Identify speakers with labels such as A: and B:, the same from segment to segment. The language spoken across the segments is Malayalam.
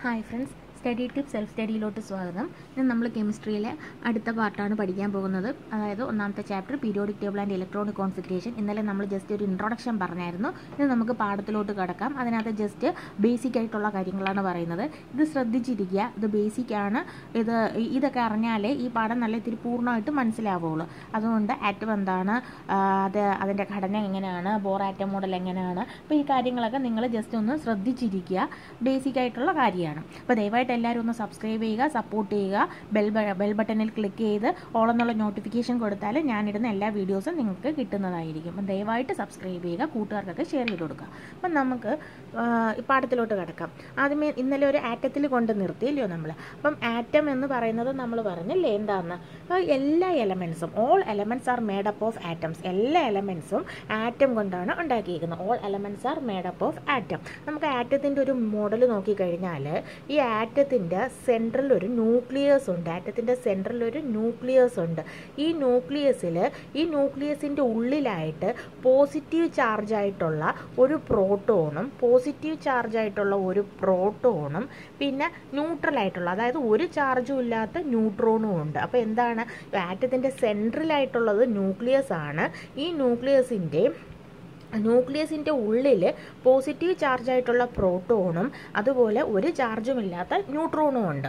A: hi friends study tip self സ്റ്റഡിയിലോട്ട് സ്വാഗതം ഇന്ന് നമ്മൾ കെമിസ്ട്രിയിലെ അടുത്ത പാർട്ടാണ് പഠിക്കാൻ പോകുന്നത് അതായത് ഒന്നാമത്തെ chapter periodic table and electronic configuration ഇന്നലെ നമ്മൾ ജസ്റ്റ് ഒരു ഇൻട്രൊഡക്ഷൻ പറഞ്ഞായിരുന്നു ഇന്ന് നമുക്ക് പാഠത്തിലോട്ട് കിടക്കാം അതിനകത്ത് ജസ്റ്റ് ബേസിക് ആയിട്ടുള്ള കാര്യങ്ങളാണ് പറയുന്നത് ഇത് ശ്രദ്ധിച്ചിരിക്കുക ഇത് ബേസിക് ആണ് ഇത് ഇതൊക്കെ അറിഞ്ഞാലേ ഈ പാഠം നല്ല ഇത്തിരി പൂർണ്ണമായിട്ട് മനസ്സിലാവുള്ളൂ അതുകൊണ്ട് ആറ്റം എന്താണ് ആ, അത് അതിൻ്റെ ഘടന എങ്ങനെയാണ് ബോർ ആറ്റം മോഡൽ എങ്ങനെയാണ് അപ്പോൾ ഈ കാര്യങ്ങളൊക്കെ നിങ്ങൾ ജസ്റ്റ് ഒന്ന് ശ്രദ്ധിച്ചിരിക്കുക ബേസിക് ആയിട്ടുള്ള കാര്യമാണ് അപ്പോൾ ദയവായിട്ട് എല്ലാവരും ഒന്ന് സബ്സ്ക്രൈബ് ചെയ്യുക സപ്പോർട്ട് ചെയ്യുക ബെൽ ബ- ബെൽ ബട്ടണിൽ ക്ലിക്ക് ചെയ്ത് ഓൾ എന്നുള്ള നോട്ടിഫിക്കേഷൻ കൊടുത്താൽ ഞാനിടുന്ന എല്ലാ വീഡിയോസും നിങ്ങൾക്ക് കിട്ടുന്നതായിരിക്കും അപ്പം ദയവായിട്ട് സബ്സ്ക്രൈബ് ചെയ്യുക കൂട്ടുകാർക്കൊക്കെ ഷെയർ ചെയ്ത് കൊടുക്കുക അപ്പം നമുക്ക് ആ, ഈ പാഠത്തിലോട്ട് കിടക്കാം ആദ്യമേ ഇന്നലെ ഒരു ആറ്റത്തിൽ കൊണ്ട് നിർത്തിയില്ലയോ നമ്മൾ അപ്പം ആറ്റം എന്ന് പറയുന്നത് നമ്മൾ പറഞ്ഞില്ലേ എന്താന്ന് അപ്പോൾ എല്ലാ എലമെൻസും all elements are made up of atoms എല്ലാ എലമെൻസും ആറ്റം കൊണ്ടാണ് ഉണ്ടാക്കിയിരിക്കുന്നത് all elements are made up of atom നമുക്ക് ആറ്റത്തിൻ്റെ ഒരു മോഡൽ നോക്കിക്കഴിഞ്ഞാൽ ഈ ആറ്റത്തിൻ്റെ സെൻട്രൽ ഒരു ന്യൂക്ലിയസ് ഉണ്ട് ആറ്റത്തിൻ്റെ സെൻട്രൽ ഒരു ന്യൂക്ലിയസ് ഉണ്ട് ഈ ന്യൂക്ലിയസിൽ ഈ ന്യൂക്ലിയസിൻ്റെ ഉള്ളിലായിട്ട് പോസിറ്റീവ് ചാർജ് ആയിട്ടുള്ള ഒരു പ്രോട്ടോണും പോസിറ്റീവ് ചാർജ് ആയിട്ടുള്ള ഒരു പ്രോട്ടോണും പിന്നെ ന്യൂട്രൽ ആയിട്ടുള്ള അതായത് ഒരു ചാർജും ഇല്ലാത്ത ന്യൂട്രോണും ഉണ്ട് അപ്പോൾ എന്താണ് ആറ്റത്തിൻ്റെ സെൻട്രലായിട്ടുള്ളത് ന്യൂക്ലിയസ് ആണ് ഈ ന്യൂക്ലിയസിൻ്റെ ന്യൂക്ലിയസിൻ്റെ ഉള്ളിൽ പോസിറ്റീവ് ചാർജ് ആയിട്ടുള്ള പ്രോട്ടോണും അതുപോലെ ഒരു ചാർജും ഇല്ലാത്ത ന്യൂട്രോണും ഉണ്ട്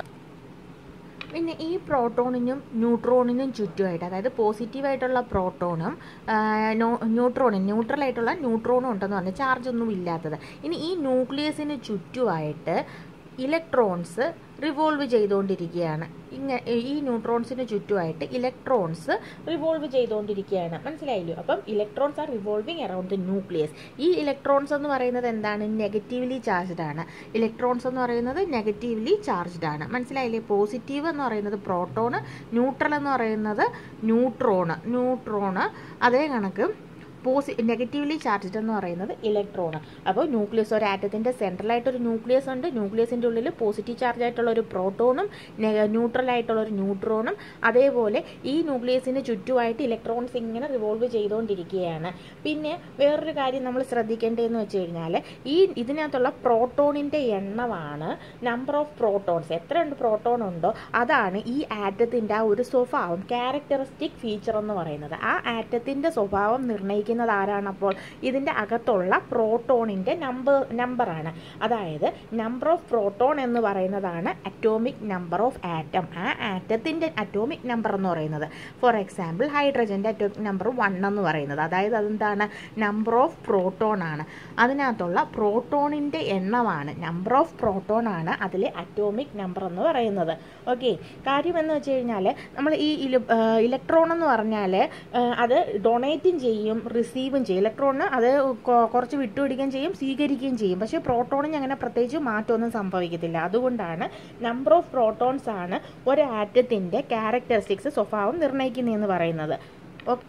A: പിന്നെ ഈ പ്രോട്ടോണിനും ന്യൂട്രോണിനും ചുറ്റുമായിട്ട് അതായത് പോസിറ്റീവായിട്ടുള്ള പ്രോട്ടോണും ന്യൂട്രോണും ന്യൂട്രൽ ആയിട്ടുള്ള ന്യൂട്രോണും ഉണ്ടെന്ന് പറഞ്ഞാൽ ചാർജ് ഒന്നും ഇല്ലാത്തത് ഇനി ഈ ന്യൂക്ലിയസിന് ചുറ്റുമായിട്ട് ഇലക്ട്രോൺസ് റിവോൾവ് ചെയ്തുകൊണ്ടിരിക്കുകയാണ് ഇങ്ങനെ ഈ ന്യൂട്രോൺസിന് ചുറ്റുമായിട്ട് ഇലക്ട്രോൺസ് റിവോൾവ് ചെയ്തുകൊണ്ടിരിക്കുകയാണ് മനസ്സിലായില്ലോ അപ്പം electrons are revolving around the nucleus ഈ ഇലക്ട്രോൺസ് എന്ന് പറയുന്നത് എന്താണ് നെഗറ്റീവ്ലി ചാർജ്ഡ് ആണ് ഇലക്ട്രോൺസ് എന്ന് പറയുന്നത് നെഗറ്റീവ്ലി ചാർജ്ഡ് ആണ് മനസ്സിലായില്ലേ പോസിറ്റീവ് എന്ന് പറയുന്നത് പ്രോട്ടോണ് ന്യൂട്രൽ എന്ന് പറയുന്നത് ന്യൂട്രോണ് ന്യൂട്രോണ് അതേ കണക്ക് പോസി നെഗറ്റീവ്ലി ചാർജ്ഡ് എന്ന് പറയുന്നത് ഇലക്ട്രോൺ അപ്പോൾ ന്യൂക്ലിയസ് ഒരു ആറ്റത്തിൻ്റെ സെൻട്രലായിട്ട് ഒരു ന്യൂക്ലിയസ് ഉണ്ട് ന്യൂക്ലിയസിൻ്റെ ഉള്ളിൽ പോസിറ്റീവ് ചാർജ് ആയിട്ടുള്ള ഒരു പ്രോട്ടോണും ന്യൂട്രൽ ആയിട്ടുള്ള ഒരു ന്യൂട്രോണും അതേപോലെ ഈ ന്യൂക്ലിയസിന് ചുറ്റുമായിട്ട് ഇലക്ട്രോൺസ് ഇങ്ങനെ റിവോൾവ് ചെയ്തുകൊണ്ടിരിക്കുകയാണ് പിന്നെ വേറൊരു കാര്യം നമ്മൾ ശ്രദ്ധിക്കേണ്ടതെന്ന് വെച്ച് കഴിഞ്ഞാൽ ഈ ഇതിനകത്തുള്ള പ്രോട്ടോണിൻ്റെ എണ്ണമാണ് നമ്പർ ഓഫ് പ്രോട്ടോൺസ് എത്ര ഉണ്ട് പ്രോട്ടോൺ ഉണ്ടോ അതാണ് ഈ ആറ്റത്തിൻ്റെ ആ ഒരു സ്വഭാവം ക്യാരക്ടറിസ്റ്റിക് ഫീച്ചർ എന്ന് പറയുന്നത് ആ ആറ്റത്തിൻ്റെ സ്വഭാവം നിർണ്ണയിക്കുന്നത് ആരാണ് അപ്പോൾ ഇതിൻ്റെ അകത്തുള്ള പ്രോട്ടോണിൻ്റെ നമ്പർ നമ്പറാണ് അതായത് നമ്പർ ഓഫ് പ്രോട്ടോൺ എന്ന് പറയുന്നതാണ് അറ്റോമിക് നമ്പർ ഓഫ് ആറ്റം ആ ആറ്റത്തിൻ്റെ അറ്റോമിക് നമ്പർ എന്ന് പറയുന്നത് ഫോർ എക്സാമ്പിൾ ഹൈഡ്രജൻ്റെ അറ്റോമിക് നമ്പർ വൺ എന്ന് പറയുന്നത് അതായത് അതെന്താണ് നമ്പർ ഓഫ് പ്രോട്ടോൺ ആണ് അതിനകത്തുള്ള പ്രോട്ടോണിൻ്റെ എണ്ണമാണ് നമ്പർ ഓഫ് പ്രോട്ടോൺ ആണ് അതിലെ അറ്റോമിക് നമ്പർ എന്ന് പറയുന്നത് ഓക്കെ കാര്യം എന്ന് വെച്ച് കഴിഞ്ഞാൽ നമ്മൾ ഈ ഇലക്ട്രോൺ എന്ന് പറഞ്ഞാൽ അത് ഡൊണേറ്റും ചെയ്യും റിസീവും ചെയ്യും ഇലക്ട്രോണിന് അത് കൊ- കുറച്ച് വിട്ടുപിടിക്കുകയും ചെയ്യും സ്വീകരിക്കുകയും ചെയ്യും പക്ഷേ പ്രോട്ടോണിന് അങ്ങനെ പ്രത്യേകിച്ച് മാറ്റമൊന്നും സംഭവിക്കത്തില്ല അതുകൊണ്ടാണ് നമ്പർ ഓഫ് പ്രോട്ടോൺസ് ആണ് ഒരു ആറ്റത്തിൻ്റെ ക്യാരക്ടറിസ്റ്റിക്സ് സ്വഭാവം നിർണ്ണയിക്കുന്നതെന്ന് പറയുന്നത് ഓക്കെ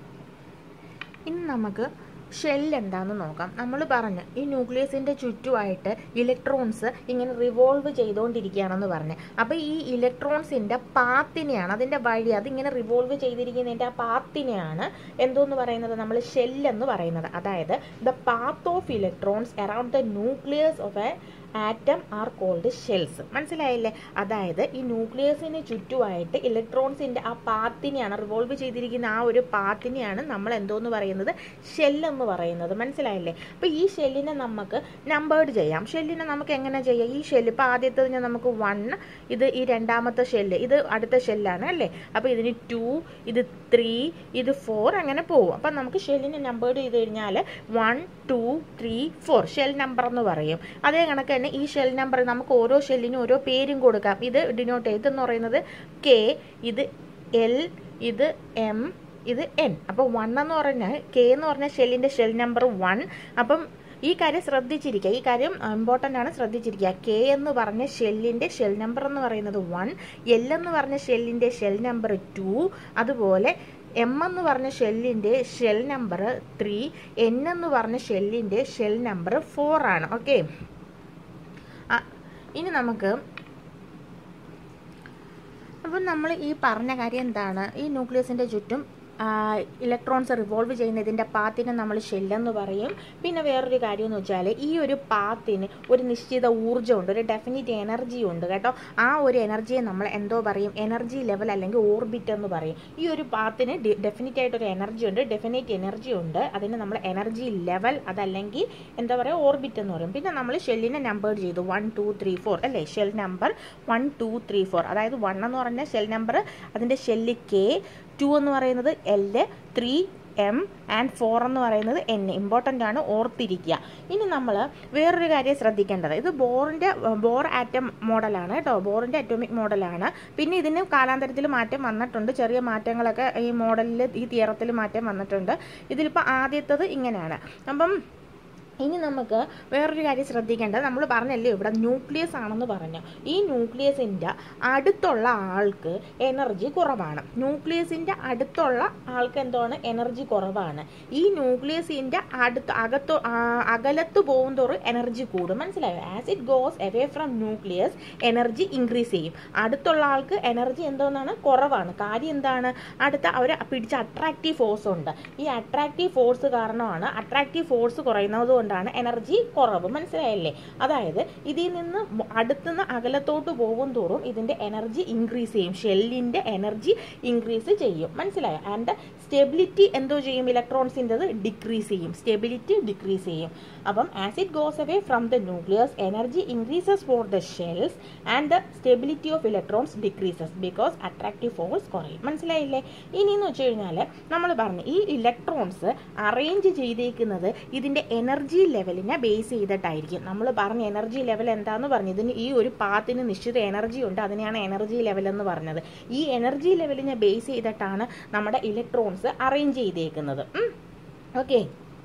A: ഇനി നമുക്ക് ഷെൽ എന്താണെന്ന് നോക്കാം നമ്മൾ പറഞ്ഞു ഈ ന്യൂക്ലിയസിൻ്റെ ചുറ്റുമായിട്ട് ഇലക്ട്രോൺസ് ഇങ്ങനെ റിവോൾവ് ചെയ്തുകൊണ്ടിരിക്കുകയാണെന്ന് പറഞ്ഞു അപ്പോൾ ഈ ഇലക്ട്രോൺസിൻ്റെ പാത്തിനെയാണ് അതിൻ്റെ വഴി അതിങ്ങനെ റിവോൾവ് ചെയ്തിരിക്കുന്നതിൻ്റെ ആ പാത്തിനെയാണ് എന്തോന്ന് പറയുന്നത് നമ്മൾ ഷെൽ എന്ന് പറയുന്നത് അതായത് the path of electrons around the nucleus of a atom are called shells മനസ്സിലായില്ലേ അതായത് ഈ ന്യൂക്ലിയസിന് ചുറ്റുമായിട്ട് ഇലക്ട്രോൺസിൻ്റെ ആ പാത്തിനെയാണ് റിവോൾവ് ചെയ്തിരിക്കുന്ന ആ ഒരു പാത്തിനെയാണ് നമ്മൾ എന്തോന്ന് പറയുന്നത് ഷെൽ എന്ന് പറയുന്നത് മനസ്സിലായില്ലേ അപ്പോൾ ഈ ഷെല്ലിനെ നമുക്ക് നമ്പേർഡ് ചെയ്യാം ഷെല്ലിനെ നമുക്ക് എങ്ങനെ ചെയ്യാം ഈ ഷെല്ല് ഇപ്പോൾ ആദ്യത്തേതിന് നമുക്ക് വൺ ഇത് ഈ രണ്ടാമത്തെ ഷെല്ല് ഇത് അടുത്ത ഷെല്ലാണ് അല്ലേ അപ്പോൾ ഇതിന് ടു ഇത് ത്രീ ഇത് ഫോർ അങ്ങനെ പോകും അപ്പം നമുക്ക് ഷെല്ലിനെ നമ്പേർഡ് ചെയ്ത് കഴിഞ്ഞാൽ one two three four shell number എന്ന് പറയും അതേ കണക്ക് തന്നെ ഈ ഷെൽ നമ്പർ നമുക്ക് ഓരോ ഷെല്ലിനും ഓരോ പേരും കൊടുക്കാം ഇത് ഡിനോട്ട് ഇതെന്ന് പറയുന്നത് കെ ഇത് എൽ ഇത് എം ഇത് എൻ അപ്പോൾ വൺ എന്ന് പറഞ്ഞാൽ കെ എന്ന് പറഞ്ഞാൽ ഷെല്ലിൻ്റെ ഷെൽ നമ്പർ വൺ അപ്പം ഈ കാര്യം ശ്രദ്ധിച്ചിരിക്കുക ഈ കാര്യം ഇമ്പോർട്ടൻ്റ് ആണ് ശ്രദ്ധിച്ചിരിക്കുക കെ എന്ന് പറഞ്ഞ ഷെല്ലിൻ്റെ ഷെൽ നമ്പർ എന്ന് പറയുന്നത് വൺ എൽ എന്ന് പറഞ്ഞ ഷെല്ലിൻ്റെ ഷെൽ നമ്പർ ടു അതുപോലെ എം എന്ന് പറഞ്ഞ ഷെല്ലിൻ്റെ ഷെൽ നമ്പർ ത്രീ എൻ എന്ന് പറഞ്ഞ ഷെല്ലിൻ്റെ ഷെൽ നമ്പർ ഫോർ ആണ് ഓക്കെ ഇനി നമുക്ക് അപ്പം നമ്മൾ ഈ പറഞ്ഞ കാര്യം എന്താണ് ഈ ന്യൂക്ലിയസിൻ്റെ ചുറ്റും ഇലക്ട്രോൺസ് റിവോൾവ് ചെയ്യുന്ന ഇതിൻ്റെ പാത്തിനെ നമ്മൾ ഷെല്ലെന്ന് പറയും പിന്നെ വേറൊരു കാര്യം എന്ന് വെച്ചാൽ ഈ ഒരു പാത്തിന് ഒരു നിശ്ചിത ഊർജ്ജമുണ്ട് ഒരു ഡെഫിനിറ്റ് എനർജി ഉണ്ട് കേട്ടോ ആ ഒരു എനർജിയെ നമ്മൾ എന്തോ പറയും എനർജി ലെവൽ അല്ലെങ്കിൽ ഓർബിറ്റ് എന്ന് പറയും ഈ ഒരു പാത്തിന് ഡെഫിനറ്റ് ആയിട്ടൊരു എനർജി ഉണ്ട് ഡെഫിനറ്റ് എനർജി ഉണ്ട് അതിന് നമ്മൾ എനർജി ലെവൽ അതല്ലെങ്കിൽ എന്താ പറയുക ഓർബിറ്റ് എന്ന് പറയും പിന്നെ നമ്മൾ ഷെല്ലിനെ നമ്പർ ചെയ്തു വൺ ടു ത്രീ ഫോർ അല്ലേ shell number one two three four അതായത് വൺ എന്ന് പറഞ്ഞാൽ ഷെൽ നമ്പർ അതിൻ്റെ ഷെല്ല് കെ ടു എന്ന് പറയുന്നത് L three M and four എന്ന് പറയുന്നത് എൻ ഇമ്പോർട്ടൻ്റ് ആണ് ഓർത്തിരിക്കുക ഇനി നമ്മൾ വേറൊരു കാര്യം ശ്രദ്ധിക്കേണ്ടത് ഇത് ബോറിൻ്റെ ബോർ ആറ്റം മോഡലാണ് കേട്ടോ ബോറിൻ്റെ അറ്റോമിക് മോഡലാണ് പിന്നെ ഇതിന് കാലാന്തരത്തിൽ മാറ്റം വന്നിട്ടുണ്ട് ചെറിയ മാറ്റങ്ങളൊക്കെ ഈ മോഡലിൽ ഈ തിയറത്തിൽ മാറ്റം വന്നിട്ടുണ്ട് ഇതിലിപ്പോൾ ആദ്യത്തത് ഇങ്ങനെയാണ് അപ്പം ഇനി നമുക്ക് വേറൊരു കാര്യം ശ്രദ്ധിക്കേണ്ടത് നമ്മൾ പറഞ്ഞല്ലേ ഇവിടെ ന്യൂക്ലിയസ് ആണെന്ന് പറഞ്ഞു ഈ ന്യൂക്ലിയസിൻ്റെ അടുത്തുള്ള ആൾക്ക് എനർജി കുറവാണ് ന്യൂക്ലിയസിൻ്റെ അടുത്തുള്ള ആൾക്ക് എന്താണ് എനർജി കുറവാണ് ഈ ന്യൂക്ലിയസിൻ്റെ അടുത്ത് അകത്ത് അകലത്ത് പോകുന്തോറും എനർജി കൂടും മനസ്സിലായോ as it goes away from nucleus energy increase ചെയ്യും അടുത്തുള്ള ആൾക്ക് എനർജി എന്തോന്നാണ് കുറവാണ് കാര്യം എന്താണ് അടുത്ത അവർ പിടിച്ച അട്രാക്റ്റീവ് ഫോഴ്സ് ഉണ്ട് ഈ അട്രാക്റ്റീവ് ഫോഴ്സ് കാരണമാണ് അട്രാക്റ്റീവ് ഫോഴ്സ് കുറയുന്നത് കൊണ്ടാണ് എനർജി കുറവ് മനസ്സിലായല്ലേ അതായത് ഇതിൽ നിന്ന് അടുത്തുനിന്ന് അകലത്തോട്ട് പോകും തോറും ഇതിന്റെ എനർജി ഇൻക്രീസ് ചെയ്യും ഷെല്ലിന്റെ എനർജി ഇൻക്രീസ് ചെയ്യും മനസ്സിലായോ ആൻഡ് സ്റ്റെബിലിറ്റി എന്തോ ചെയ്യും ഇലക്ട്രോൺസിൻ്റെത് ഡിക്രീസ് ചെയ്യും സ്റ്റെബിലിറ്റി ഡിക്രീസ് ചെയ്യും അപ്പം as it goes away from the nucleus energy increases for the shells and the stability of electrons decreases because attractive force കുറയും മനസ്സിലായില്ലേ ഇനി എന്ന് വെച്ച് കഴിഞ്ഞാൽ നമ്മൾ പറഞ്ഞു ഈ ഇലക്ട്രോൺസ് അറേഞ്ച് ചെയ്തേക്കുന്നത് ഇതിന്റെ എനർജി ലെവലിനെ ബേസ് ചെയ്തിട്ടായിരിക്കും നമ്മൾ പറഞ്ഞ എനർജി ലെവൽ എന്താന്ന് പറഞ്ഞു ഇതിന് ഈ ഒരു പാത്തിന് നിശ്ചിത എനർജി ഉണ്ട് അതിനെയാണ് എനർജി ലെവൽ എന്ന് പറഞ്ഞത് ഈ എനർജി ലെവലിനെ ബേസ് ചെയ്തിട്ടാണ് നമ്മുടെ ഇലക്ട്രോൺസ് അറേഞ്ച് ചെയ്തേക്കുന്നത് ഓക്കെ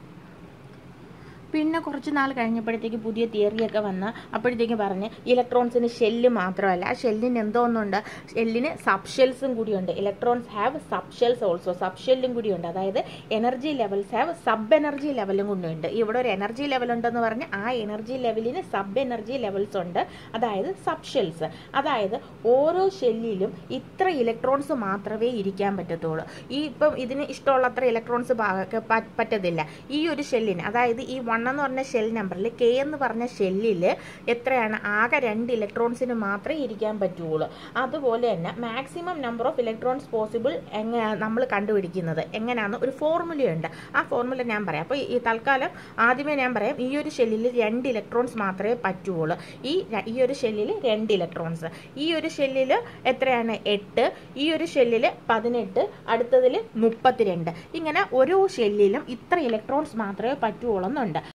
A: പിന്നെ കുറച്ച് നാൾ കഴിഞ്ഞപ്പോഴത്തേക്ക് പുതിയ തിയറിയൊക്കെ വന്ന് അപ്പോഴത്തേക്ക് പറഞ്ഞ് ഇലക്ട്രോൺസിന് ഷെല്ല് മാത്രമല്ല ആ ഷെല്ലിന് എന്തോന്നുണ്ട് ഷെല്ലിന് സബ്ഷെൽസും കൂടിയുണ്ട് ഇലക്ട്രോൺസ് ഹാവ് സബ്ഷെൽസ് ഓൾസോ സബ്ഷെല്ലും കൂടിയുണ്ട് അതായത് energy levels have sub energy ലെവലും കൂടിയുണ്ട് ഇവിടെ ഒരു എനർജി ലെവൽ ഉണ്ടെന്ന് പറഞ്ഞ് ആ എനർജി ലെവലിന് സബ് എനർജി ലെവൽസ് ഉണ്ട് അതായത് സബ്ഷെൽസ് അതായത് ഓരോ ഷെല്ലിലും ഇത്ര ഇലക്ട്രോൺസ് മാത്രമേ ഇരിക്കാൻ പറ്റത്തുള്ളൂ ഈ ഇപ്പം ഇതിന് ഇഷ്ടമുള്ളത്ര ഇലക്ട്രോൺസ് പറ്റത്തില്ല ഈ ഒരു ഷെല്ലിന് അതായത് ഈ വൺ എന്ന് പറഞ്ഞ ഷെൽ നമ്പറിൽ കെ എന്ന് പറഞ്ഞ ഷെല്ലിൽ എത്രയാണ് ആകെ രണ്ട് ഇലക്ട്രോൺസിന് മാത്രമേ ഇരിക്കാൻ പറ്റുള്ളൂ അതുപോലെ തന്നെ maximum number of electrons possible എങ്ങനെയാണ് നമ്മൾ കണ്ടുപിടിക്കുന്നത് എങ്ങനെയാണ് ഒരു ഫോർമുലയുണ്ട് ആ ഫോർമുല ഞാൻ പറയാം അപ്പോൾ ഈ തൽക്കാലം ആദ്യമേ ഞാൻ പറയാം ഈ ഒരു ഷെല്ലിൽ രണ്ട് ഇലക്ട്രോൺസ് മാത്രമേ പറ്റുള്ളൂ ഈ ഈ ഒരു ഷെല്ലിൽ രണ്ട് ഇലക്ട്രോൺസ് ഈ ഒരു ഷെല്ലിൽ എത്രയാണ് എട്ട് ഈ ഒരു ഷെല്ലിൽ പതിനെട്ട് അടുത്തതിൽ മുപ്പത്തിരണ്ട് ഇങ്ങനെ ഓരോ ഷെല്ലിലും ഇത്ര ഇലക്ട്രോൺസ് മാത്രമേ പറ്റുള്ളൂ എന്നുണ്ട്